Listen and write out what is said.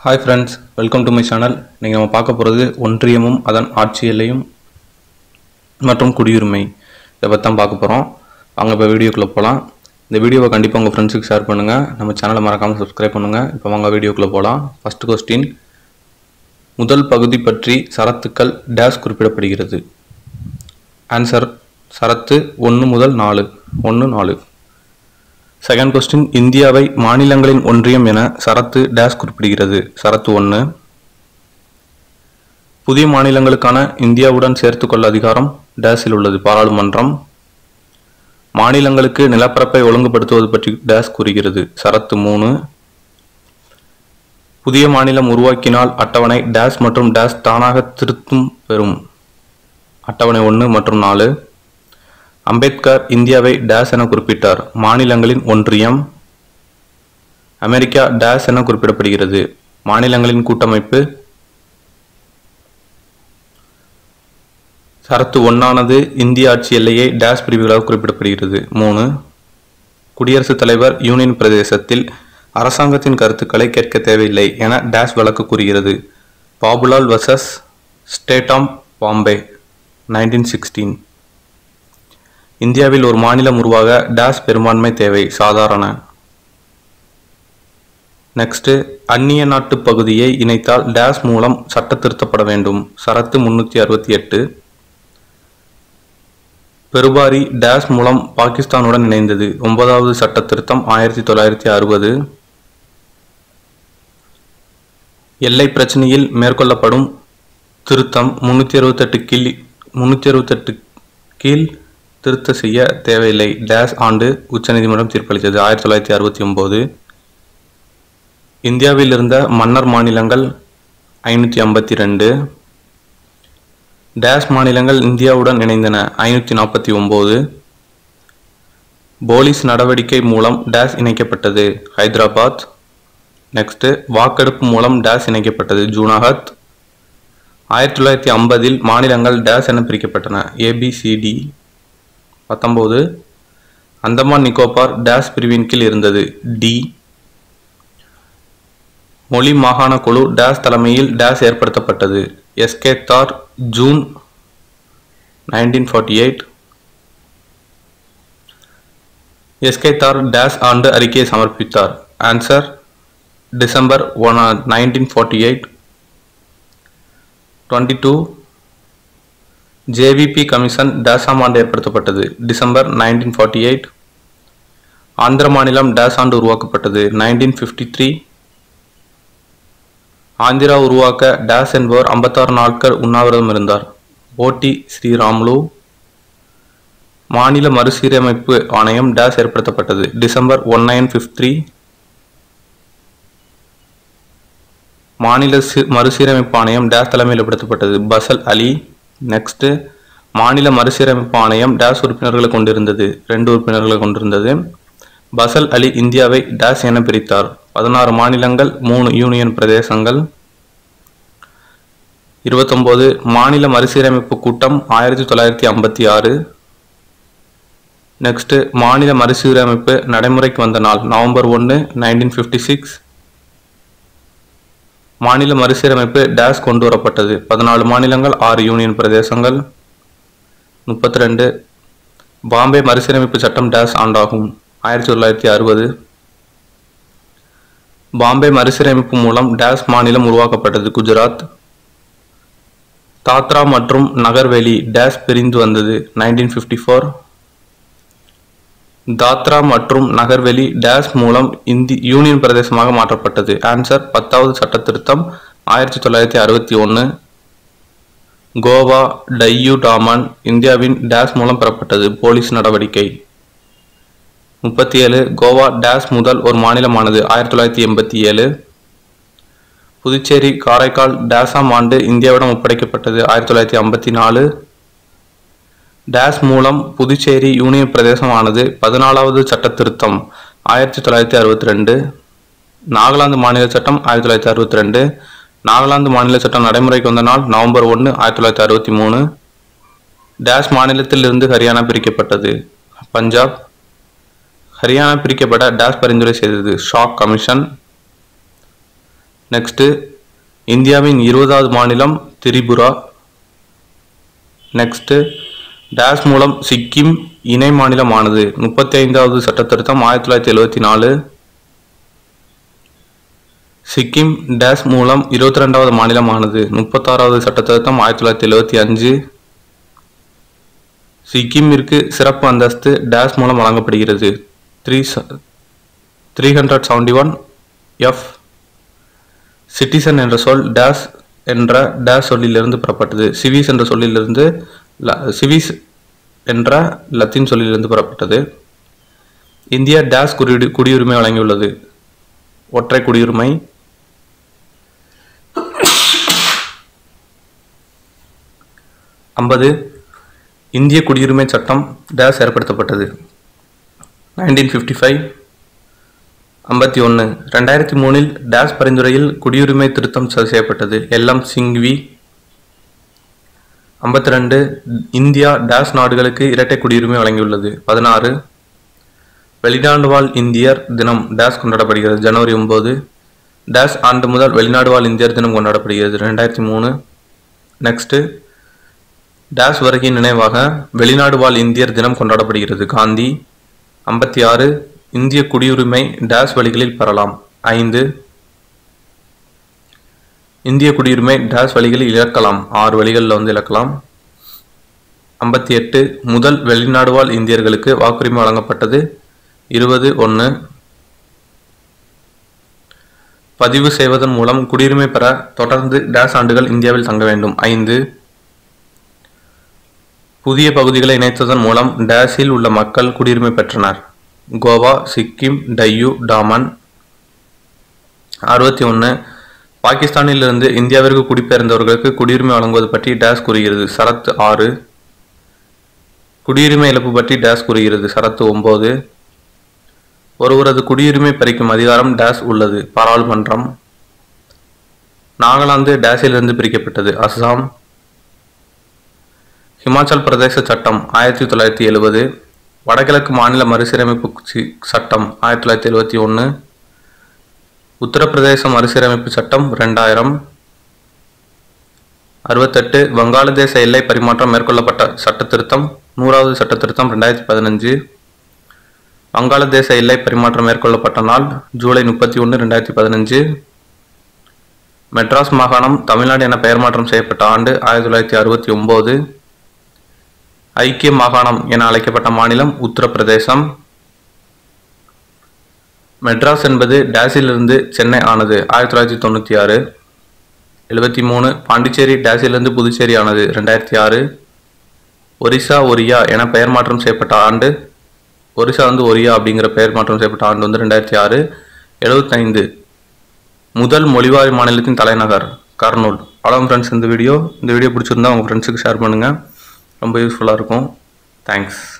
hi friends welcome to my channel நீங்கள் நம்ம பார்க்க போகிறது ஒன்றியமும் அதன் ஆட்சி எல்லையும் மற்றும் குடியுரிமை இதை பற்றி தான் பார்க்க போகிறோம் வாங்க இப்போ வீடியோக்குள்ளே போகலாம் இந்த வீடியோவை கண்டிப்பாக உங்கள் ஃப்ரெண்ட்ஸுக்கு ஷேர் பண்ணுங்கள் நம்ம சேனலை மறக்காமல் சப்ஸ்கிரைப் பண்ணுங்கள் இப்போ வாங்க வீடியோக்குள்ளே போகலாம் ஃபஸ்ட் கொஸ்டின் முதல் பகுதி பற்றி சரத்துக்கள் டேஷ் குறிப்பிடப்படுகிறது ஆன்சர் சரத்து ஒன்று முதல் நாலு ஒன்று நாலு செகண்ட் கொஸ்டின் இந்தியாவை மாநிலங்களின் ஒன்றியம் என சரத்து டேஷ் குறிப்பிடுகிறது சரத்து ஒன்று புதிய மாநிலங்களுக்கான இந்தியாவுடன் சேர்த்துக்கொள்ள அதிகாரம் டேஸில் உள்ளது பாராளுமன்றம் மாநிலங்களுக்கு நிலப்பரப்பை ஒழுங்குபடுத்துவது பற்றி டேஷ் கூறுகிறது சரத்து மூணு புதிய மாநிலம் உருவாக்கினால் அட்டவணை டேஷ் மற்றும் டேஷ் தானாக திருத்தும் பெறும் அட்டவணை ஒன்று மற்றும் நாலு அம்பேத்கர் இந்தியாவை டேஸ் என குறிப்பிட்டார் மாநிலங்களின் ஒன்றியம் அமெரிக்கா டேஸ் என குறிப்பிடப்படுகிறது மாநிலங்களின் கூட்டமைப்பு சரத்து ஒன்னானது இந்திய ஆட்சி எல்லையை டேஸ் பிரிவுகளாக குறிப்பிடப்படுகிறது மூணு குடியரசுத் தலைவர் யூனியன் பிரதேசத்தில் அரசாங்கத்தின் கருத்துக்களை கேட்க தேவையில்லை என டேஸ் வழக்கு கூறுகிறது பாபுலால் வர்சஸ் ஸ்டேட் ஆம் பாம்பே நைன்டீன் சிக்ஸ்டீன் இந்தியாவில் ஒரு மாநிலம் உருவாக டேஷ் பெரும்பான்மை தேவை சாதாரண நெக்ஸ்ட் அந்நிய நாட்டு பகுதியை இணைத்தால் டேஷ் மூலம் சட்ட திருத்தப்பட வேண்டும் சரத்து முன்னூற்றி அறுபத்தி எட்டு பெருபாரி டேஷ் மூலம் பாகிஸ்தானுடன் இணைந்தது ஒன்பதாவது சட்ட திருத்தம் ஆயிரத்தி தொள்ளாயிரத்தி அறுபது எல்லை பிரச்சனையில் மேற்கொள்ளப்படும் திருத்தம் முன்னூற்றி அறுபத்தெட்டு கீழ் முன்னூற்றி அறுபத்தெட்டு கீழ் திருத்த செய்ய தேவையில்லை டேஷ் ஆண்டு உச்சநீதிமன்றம் தீர்ப்பளித்தது ஆயிரத்தி தொள்ளாயிரத்தி அறுபத்தி ஒன்பது இந்தியாவில் இருந்த மன்னர் மாநிலங்கள் ஐநூற்றி ஐம்பத்தி ரெண்டு டேஷ் மாநிலங்கள் இந்தியாவுடன் இணைந்தன ஐநூற்றி நாற்பத்தி ஒம்பது போலீஸ் நடவடிக்கை மூலம் டேஷ் இணைக்கப்பட்டது ஹைதராபாத் நெக்ஸ்ட்டு வாக்கெடுப்பு மூலம் டேஷ் இணைக்கப்பட்டது ஜூனாகத் ஆயிரத்தி தொள்ளாயிரத்தி ஐம்பதில் மாநிலங்கள் டேஷ் என பிரிக்கப்பட்டன ஏபிசிடி பத்தொம்போது அந்தமான் நிக்கோபார் டேஷ் பிரிவின் கீழ் இருந்தது டி மொழி மாகாண குழு டேஷ் தலைமையில் டேஷ் ஏற்படுத்தப்பட்டது SK Dhar June nineteen forty eight SK Dhar dash ஆண்டு அறிக்கையை சமர்ப்பித்தார் answer December one nineteen forty eight twenty two JVP commission டேஷாம் ஆண்டு ஏற்படுத்தப்பட்டது December nineteen forty eight Andhra மாநிலம் டேஷ் ஆண்டு உருவாக்கப்பட்டது நைன்டீன் ஃபிஃப்டி த்ரீ ஆந்திரா உருவாக்க டேஷ் என்பவர் ஐம்பத்தாறு நாட்கள் உண்ணாவிரதம் இருந்தார் ஓடி ஸ்ரீராமுலு மாநில மறுசீரமைப்பு ஆணையம் டேஷ் ஏற்படுத்தப்பட்டது December one nine fifty three மாநில மறுசீரமைப்பு ஆணையம் டேஷ் தலைமையில் ஏற்படுத்தப்பட்டது பசல் அலி நெக்ஸ்ட்டு மாநில மறுசீரமைப்பு ஆணையம் டேஷ் உறுப்பினர்களை கொண்டிருந்தது ரெண்டு உறுப்பினர்களை கொண்டிருந்தது பசல் அலி இந்தியாவை டேஷ் என பிரித்தார் பதினாறு மாநிலங்கள் மூணு யூனியன் பிரதேசங்கள் இருபத்தொம்போது மாநில மறுசீரமைப்பு கூட்டம் ஆயிரத்தி தொள்ளாயிரத்தி ஐம்பத்தி ஆறு நெக்ஸ்ட்டு மாநில மறுசீரமைப்பு நடைமுறைக்கு வந்த நாள் நவம்பர் ஒன்று நைன்டீன் ஃபிஃப்டி சிக்ஸ் மாநில மறுசீரமைப்பு டேஷ் கொண்டு வரப்பட்டது பதினாலு மாநிலங்கள் ஆறு யூனியன் பிரதேசங்கள் முப்பத்தி ரெண்டு பாம்பே மறுசீரமைப்பு சட்டம் டேஷ் ஆண்டாகும் ஆயிரத்தி தொள்ளாயிரத்தி அறுபது பாம்பே மறுசீரமைப்பு மூலம் டேஷ் மாநிலம் உருவாக்கப்பட்டது குஜராத் தாத்ரா மற்றும் நகர்வெலி டேஷ் பிரிந்து வந்தது நைன்டீன் ஃபிஃப்டி ஃபோர் தாத்ரா மற்றும் நகர்வெலி டேஷ் மூலம் இந்தி யூனியன் பிரதேசமாக மாற்றப்பட்டது ஆன்சர் பத்தாவது சட்ட திருத்தம் ஆயிரத்தி தொள்ளாயிரத்தி அறுபத்தி ஒன்று கோவா டையூ டாமன் இந்தியாவின் டேஷ் மூலம் பெறப்பட்டது போலீஸ் நடவடிக்கை முப்பத்தி ஏழு கோவா டேஷ் முதல் ஒரு மாநிலமானது ஆயிரத்தி தொள்ளாயிரத்தி எண்பத்தி ஏழு புதுச்சேரி காரைக்கால் டேஷாம் ஆண்டு இந்தியாவிடம் ஒப்படைக்கப்பட்டது ஆயிரத்தி தொள்ளாயிரத்தி ஐம்பத்தி நாலு டேஷ் மூலம் புதுச்சேரி யூனியன் பிரதேசமானது பதினாலாவது சட்ட திருத்தம் ஆயிரத்தி தொள்ளாயிரத்தி அறுபத்தி ரெண்டு நாகாலாந்து மாநில சட்டம் ஆயிரத்தி தொள்ளாயிரத்தி அறுபத்தி ரெண்டு நாகாலாந்து மாநில சட்டம் நடைமுறைக்கு வந்த நாள் நவம்பர் ஒன்று ஆயிரத்தி தொள்ளாயிரத்தி அறுபத்தி மூணு டேஷ் மாநிலத்தில் இருந்து ஹரியானா பிரிக்கப்பட்டது பஞ்சாப் ஹரியானா பிரிக்கப்பட டேஷ் பரிந்துரை செய்தது ஷாக் கமிஷன் நெக்ஸ்ட்டு இந்தியாவின் இருபதாவது மாநிலம் திரிபுரா நெக்ஸ்ட்டு டேஷ் மூலம் சிக்கிம் இணை மாநிலமானது முப்பத்தி ஐந்தாவது சட்டத்திருத்தம் ஆயிரத்தி தொள்ளாயிரத்தி எழுவத்தி நாலு சிக்கிம் டேஷ் மூலம் இருபத்தி ரெண்டாவது மாநிலமானது முப்பத்தாறாவது சட்டத்திருத்தம் ஆயிரத்தி தொள்ளாயிரத்தி எழுவத்தி அஞ்சு சிக்கிமிற்கு சிறப்பு அந்தஸ்து டேஷ் மூலம் வழங்கப்படுகிறது three three hundred seventy one F citizen என்ற சொல் டேஷ் என்ற டேஷ் சொல்லிலிருந்து பெறப்பட்டது சிவிஸ் என்ற சொல்லிலிருந்து ல- சிவிஸ் என்ற லத்தீன் சொல்லிலிருந்து பெறப்பட்டது இந்தியா டேஷ் குடியுரி குடியுரிமை வழங்கியுள்ளது ஒற்றை குடியுரிமை ஐம்பது இந்திய குடியுரிமை சட்டம் டேஷ் ஏற்படுத்தப்பட்டது நைன்டீன் ஃபிஃப்டி ஃபைவ் ஐம்பத்தி ஒன்று ரெண்டாயிரத்தி மூணில் டேஷ் பரிந்துரையில் குடியுரிமை திருத்தம் செ- செய்யப்பட்டது எல்எம் சிங்வி ஐம்பத்தி ரெண்டு இந்தியா டேஷ் நாடுகளுக்கு இரட்டை குடியுரிமை வழங்கியுள்ளது பதினாறு வெளிநாடு வாழ் இந்தியர் தினம் டேஷ் கொண்டாடப்படுகிறது ஜனவரி ஒம்பது டேஷ் ஆண்டு முதல் வெளிநாடு வாழ் இந்தியர் தினம் கொண்டாடப்படுகிறது ரெண்டாயிரத்தி மூணு நெக்ஸ்ட்டு டேஷ் வருகையின் நினைவாக வெளிநாடு வாழ் இந்தியர் தினம் கொண்டாடப்படுகிறது காந்தி ஐம்பத்தி ஆறு இந்திய குடியுரிமை டேஷ் வழிகளில் பெறலாம் ஐந்து இந்திய குடியுரிமை டேஷ் வழிகளில் இழக்கலாம் ஆறு வழிகளில் வந்து இழக்கலாம் ஐம்பத்தி எட்டு முதல் வெளிநாடு வாழ் இந்தியர்களுக்கு வாக்குரிமை வழங்கப்பட்டது இருபது ஒன்று பதிவு செய்வதன் மூலம் குடியுரிமை பெற தொடர்ந்து டேஷ் ஆண்டுகள் இந்தியாவில் தங்க வேண்டும் ஐந்து புதிய பகுதிகளை இணைத்ததன் மூலம் டேஷில் உள்ள மக்கள் குடியுரிமை பெற்றனர் கோவா சிக்கிம் டையூ டாமன் அறுபத்தி ஒன்று பாகிஸ்தானிலிருந்து இந்தியாவிற்கு குடிபெயர்ந்தவர்களுக்கு குடியுரிமை வழங்குவது பற்றி டேஷ் கூறுகிறது சரத் ஆறு குடியுரிமை இழப்பு பற்றி டேஷ் கூறுகிறது சரத்து ஒன்பது ஒருவரது குடியுரிமை பறிக்கும் அதிகாரம் டேஷ் உள்ளது பாராளுமன்றம் நாகாலாந்து டேஷிலிருந்து பிரிக்கப்பட்டது அஸ்ஸாம் ஹிமாச்சல் பிரதேச சட்டம் ஆயிரத்தி தொள்ளாயிரத்தி எழுபது வடகிழக்கு மாநில மறுசீரமைப்பு சி- சட்டம் ஆயிரத்தி தொள்ளாயிரத்தி எழுபத்தி ஒன்று உத்தரப்பிரதேச மறுசீரமைப்பு சட்டம் ரெண்டாயிரம் அறுபத்தெட்டு வங்காளதேச எல்லை பரிமாற்றம் மேற்கொள்ளப்பட்ட சட்ட திருத்தம் நூறாவது சட்ட திருத்தம் ரெண்டாயிரத்தி பதினஞ்சு வங்காளதேச எல்லை பரிமாற்றம் மேற்கொள்ளப்பட்ட நாள் ஜூலை முப்பத்தி ஒன்று ரெண்டாயிரத்தி பதினஞ்சு மெட்ராஸ் மாகாணம் தமிழ்நாடு என பெயர் மாற்றம் செய்யப்பட்ட ஆண்டு ஆயிரத்தி தொள்ளாயிரத்தி அறுபத்தி ஒன்பது ஐக்கிய மாகாணம் என அழைக்கப்பட்ட மாநிலம் உத்தரப்பிரதேசம் மெட்ராஸ் என்பது டேஸிலிருந்து சென்னை ஆனது ஆயிரத்தி தொள்ளாயிரத்தி தொண்ணூற்றி ஆறு எழுபத்தி மூணு பாண்டிச்சேரி டேஸிலிருந்து புதுச்சேரி ஆனது ரெண்டாயிரத்தி ஆறு ஒரிசா ஒரியா என பெயர் மாற்றம் செய்யப்பட்ட ஆண்டு ஒரிசா வந்து ஒரியா அப்படிங்கிற பெயர் மாற்றம் செய்யப்பட்ட ஆண்டு வந்து ரெண்டாயிரத்தி ஆறு எழுபத்தைந்து முதல் மொழிவாரி மாநிலத்தின் தலைநகர் கர்னூல் அவ்வளோ ஃப்ரெண்ட்ஸ் இந்த வீடியோ இந்த வீடியோ பிடிச்சிருந்தா உங்கள் ஃப்ரெண்ட்ஸுக்கு ஷேர் பண்ணுங்கள் ரொம்ப யூஸ்ஃபுல்லாக இருக்கும் தேங்க்ஸ்